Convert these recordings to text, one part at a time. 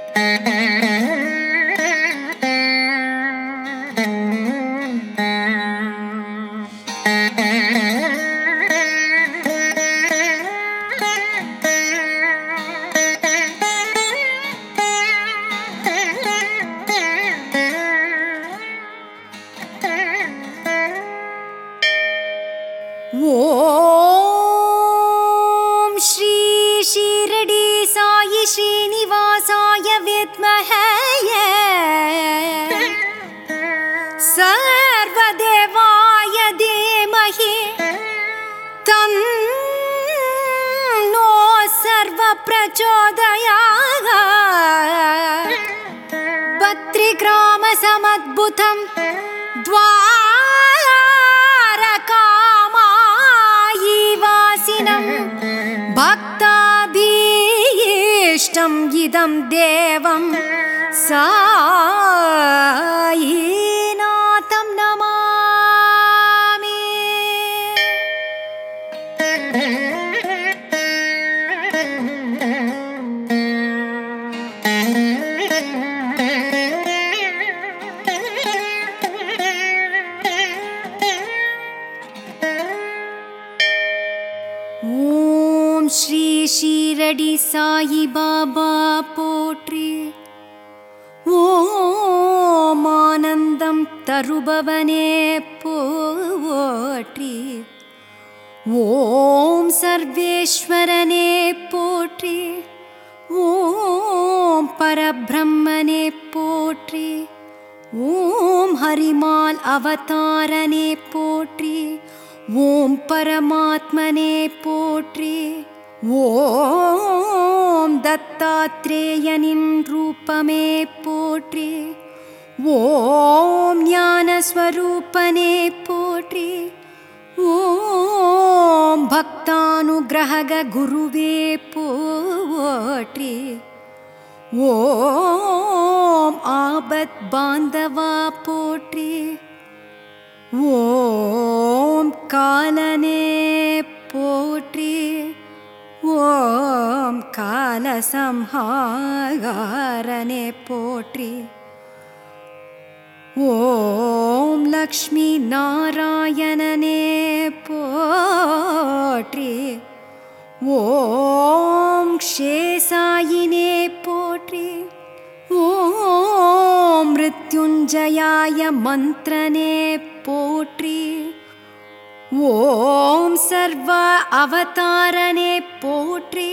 ॐ श्री शिरडी साई श्रीनिवासाय विद्महे सर्वदेवाय धीमहि तन्नो सर्वप्रचोदयात् पत्रिग्रामसमद्भुतं द्वारकामायिवासिनं भक्ताभीष्टम् इदं देवं सायीनाथं नमामि ஓம் ஸ்ரீ ஷீரடி சாயி பாபா போற்றி ஓம் ஆனந்தம் தருபவனே போற்றி ஓம் சர்வேஸ்வரனே போற்றி ஓம் பரபிரம்மனே போற்றி ஓம் ஹரிமால் அவதாரனே போற்றி ஓம் பரமாத்மனே போற்றி ஓம் தத்தாத்ரேயனின் ரூபமே போற்றி ஓம் ஞானஸ்வரூபனே போற்றி ஓம் பக்தானுகிரக குருவே போற்றி ஓம் ஆபத் பாந்தவா போற்றி ஓம் காலனே போற்றி ஓம் காலசம்ஹாரனே போற்றி ஓம் லக்ஷ்மி நாராயணனே போற்றி ஓம் க்ஷேசாயினே போற்றி ஓம் மிருத்யுஞ்சயாய மந்திரனே போற்றி ஓம் சர்வ அவதாரனே போற்றி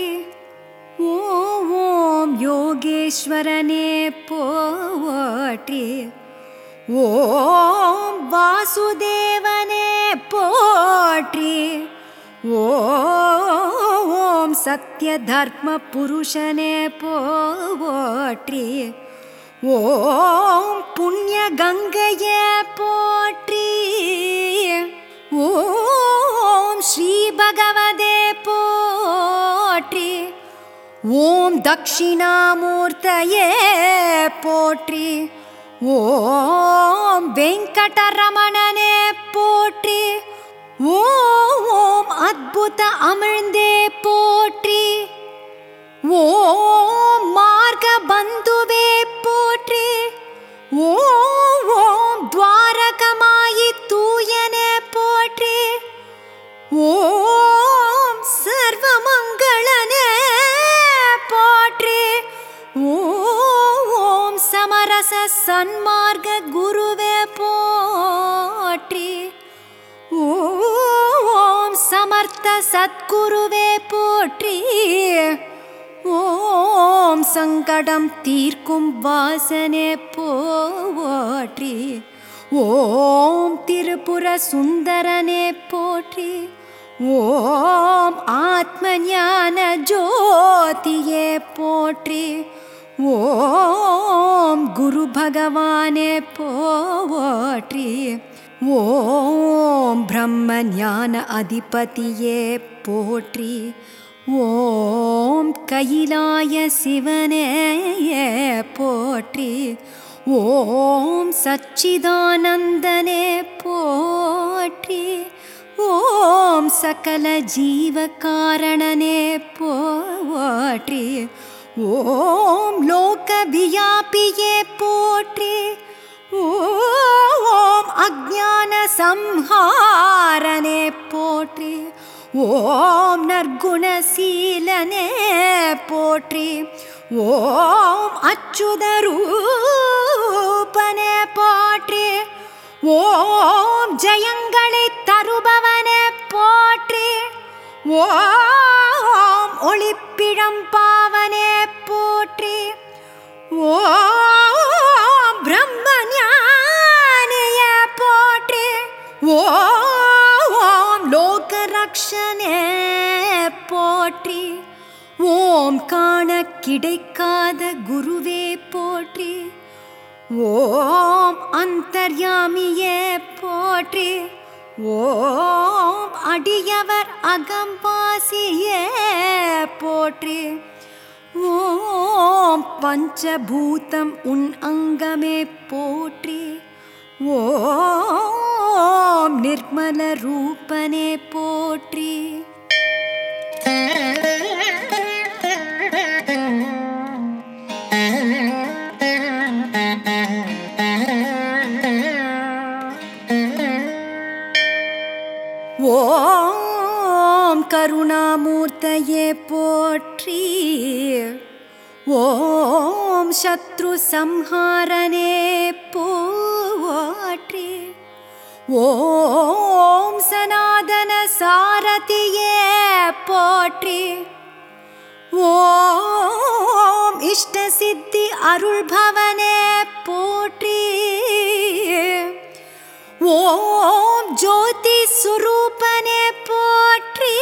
ஓம் யோகேஸ்வரனே போற்றி ஓம் வாசுதேவனே போற்றி ஓம் சத்ய தர்ம புருஷனே போற்றி ஓம் புண்ணிய கங்கையே போற்றி ஓம் ஸ்ரீ பகவதே போற்றி ஓம் தட்சிணாமூர்த்தயே போற்றி ஓம் வெங்கடரமணனே போற்றி ஓம் அத்புத அமிழ்ந்தே போற்றி ஓம் மார்க பந்துவே போற்றி ஓம் ஓம் துவாரகமாயி தூயனே போற்றி ஓம் சர்வமங்களனே போற்றி ஓம் சமரச சன்மார்க்க குருவே போற்றி ஓம் சமர்த்த சத்குருவே போற்றி ஓம் சங்கடம் தீர்க்கும் வாசனே போற்றி ஓம் திரிபுர சுந்தரனே போற்றி ஓம் ஆத்ம ஞான ஜோதியே போற்றி ஓம் குரு பகவானே போற்றி ஓம் பிரம்ம ஞான அதிபதியே போற்றி ஓம் கைலாய சிவனே போற்றி ஓம் சச்சிதானந்தனே போற்றி ஓம் சகல ஜீவகாரணனே போற்றி ஓம் லோக வியாபியே போற்றி ஓம் அஜான சம்ஹாரனே போற்றி ஓம் நற்குணசீலனே போற்றி ஓம் அச்சுதரூபனே போற்றி ஓம் ஜெயங்களை தருபவனே போற்றி ஓம் ஒளிப்பிழம் பாவனே போற்றி ஓம் பிரம்ம ஞானிய போற்றி ஓம் லோக ரக்ஷனே போற்றி ஓம் காண கிடைக்காத குருவே போற்றி ஓம் அந்தர்யாமியே போற்றி ஓம் அடியவர் அகம்பாசியே போற்றி ஓம் பஞ்சபூதம் உன் அங்கமே போற்றி ஓம் நிர்மல ரூபனே போற்றி ஓம் கருணாமூர்த்தயே போற்றி ஓம் சத்ரு சம்ஹாரனே போற்றி ஓம் சனாதன சாரதியே போற்றி ஓம் இஷ்ட சித்தி அருள்பவனே போற்றி ஓம் ஜோதி சுரூபனே போற்றி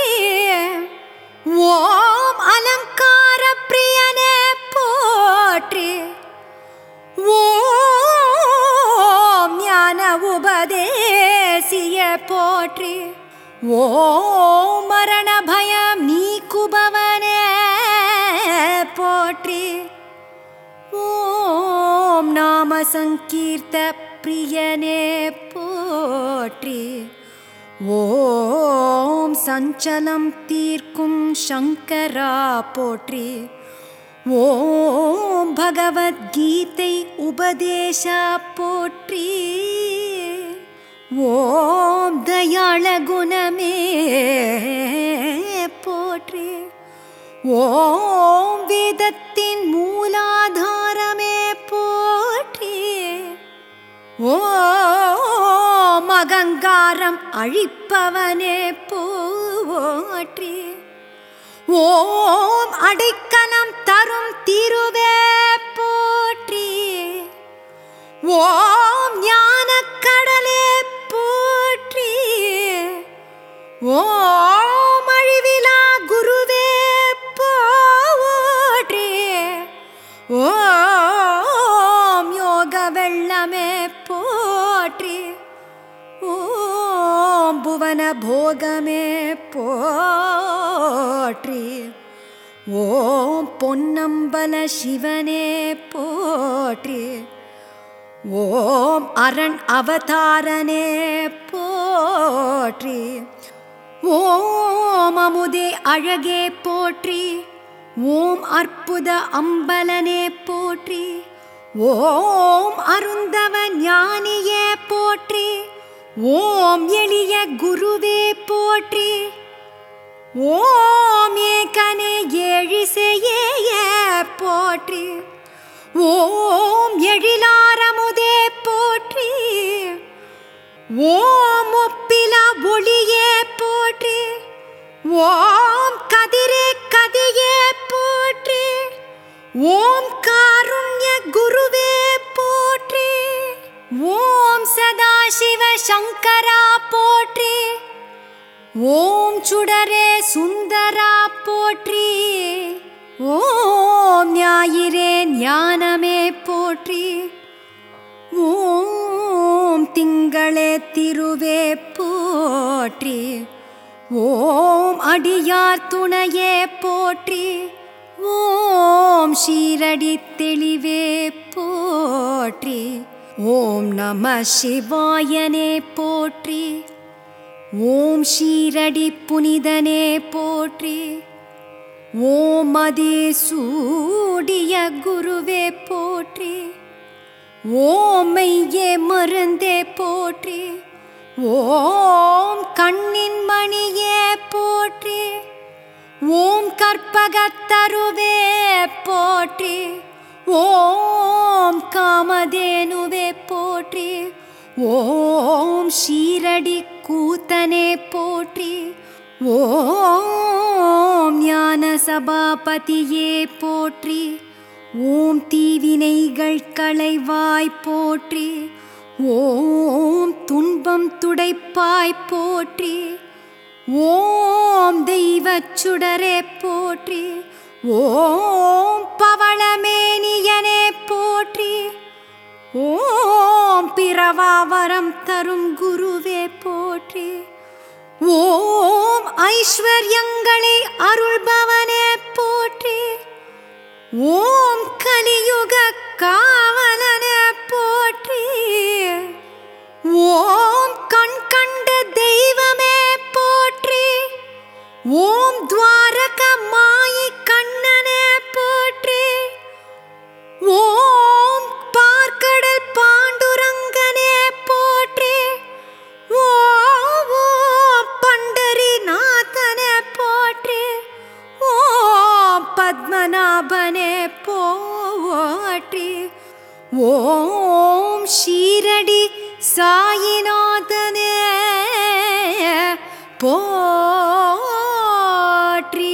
ஓம் அலங்கார பிரியனே போற்றி ஓம் ஞான உபதேசிய போற்றி ஓம் மரண பயம் நீக்குபவனே போற்றி ஓம் நாம சங்கீர்த்த பிரியனே போற்றி ஓம் சஞ்சலம் தீர்க்கும் சங்கரா போற்றி ஓம் பகவத்கீதை உபதேசா போற்றி ஓம் தயாள குணமே போற்றி ஓம் வேதத்தின் மூலாதாரமே போற்றி ஓம் அகங்காரம் அழிப்பவனே போற்றி ஓம் அடைக்கலம் தரும் திருவே போற்றி ஓம் ஞானக்கடலே போற்றி ஓம் அழிவிலா குருவே போற்றி ஓம் யோக வெள்ளமே போற்றி ஓம் புவன போகமே போற்றி ஓம் பொன்னம்பல சிவனே போற்றி ஓம் அரண் அவதாரனே போற்றி ஓம் அமுதே அழகே போற்றி ஓம் அற்புத அம்பலனே போற்றி ஓம் அருந்தவ ஞானியே போற்றி ஓம் எளிய குருவே போற்றி ஓம் ஏகனே ஏழிசையே போற்றி ஓம் எழிலாரமுதே போற்றி ஓம் ஒப்பிலா ஒளியே போற்றி ஓம் கதிரே கதியே போற்றி ஓம் காருண்ய குருவே போற்றி ஓம் சதாசிவ சங்கரா போற்றி ஓம் சுடரே சுந்தரா போற்றி ஓம் ஞாயிறே ஞானமே போற்றி ஓம் திங்களே திருவே போற்றி ஓம் அடியார் துணையே போற்றி ஓம் ஷீரடி தெளிவே போற்றி ஓம் நம சிவாயனே போற்றி ஓம் ஷீரடி புனிதனே போற்றி ஓமதி சூடிய குருவே போற்றி ஓமையே மருந்தே போற்றி ஓம் கண்ணின் மணியே போற்றி ஓம் கற்பகத்தருவே போற்றி ஓம் காமதேனுவே போற்றி ஓம் ஷீரடி கூத்தனே போற்றி ஓம் ஞான சபாபதியே போற்றி ஓம் தீவினைகள் களைவாய் போற்றி ஓம் துன்பம் துடைப்பாய் போற்றி ஓம் தெய்வச் சுடரே போற்றி ஓம் பவளமேனியனே போற்றி ஓம் பிறவாவரம் தரும் குருவே போற்றி ஓம் ஐஸ்வர்யங்களை அருள்பவனே போற்றி ஓம் கலியுக காவலனே போற்றி ஓம் கண் கண்ட தெய்வமே போற்றி ஓம் துவாரக மாயி கண்ணனே போற்றி ஓம் பார்க்கடல் பாண்டுரங்கனே போற்றி ஓம் ஓம் பண்டரிநாதனே போற்றி ஓம் பத்மநாபனே போற்றி ஓம் ஷீரடி சாயிநாதனே போற்றி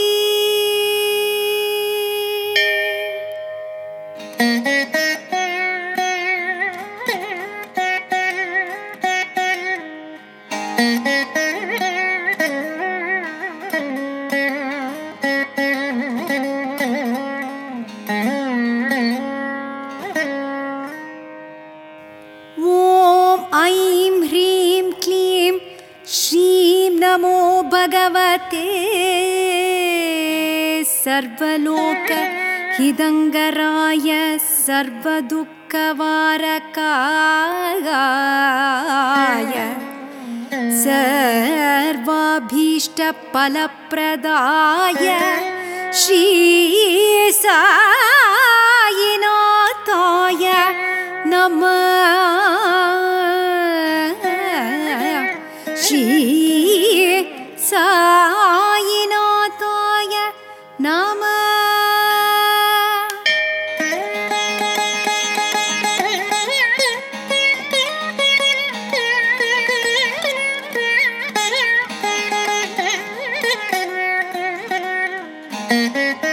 ॐ ऐं ह्रीं क्लीं श्रीं नमो भगवते सर्वलोकहिदङ्गराय सर्वदुःखवारकाय सर्वाभीष्टफलप्रदाय श्रीसायिनाथाय नमः श्री सायिनाथाय नमः Thank you.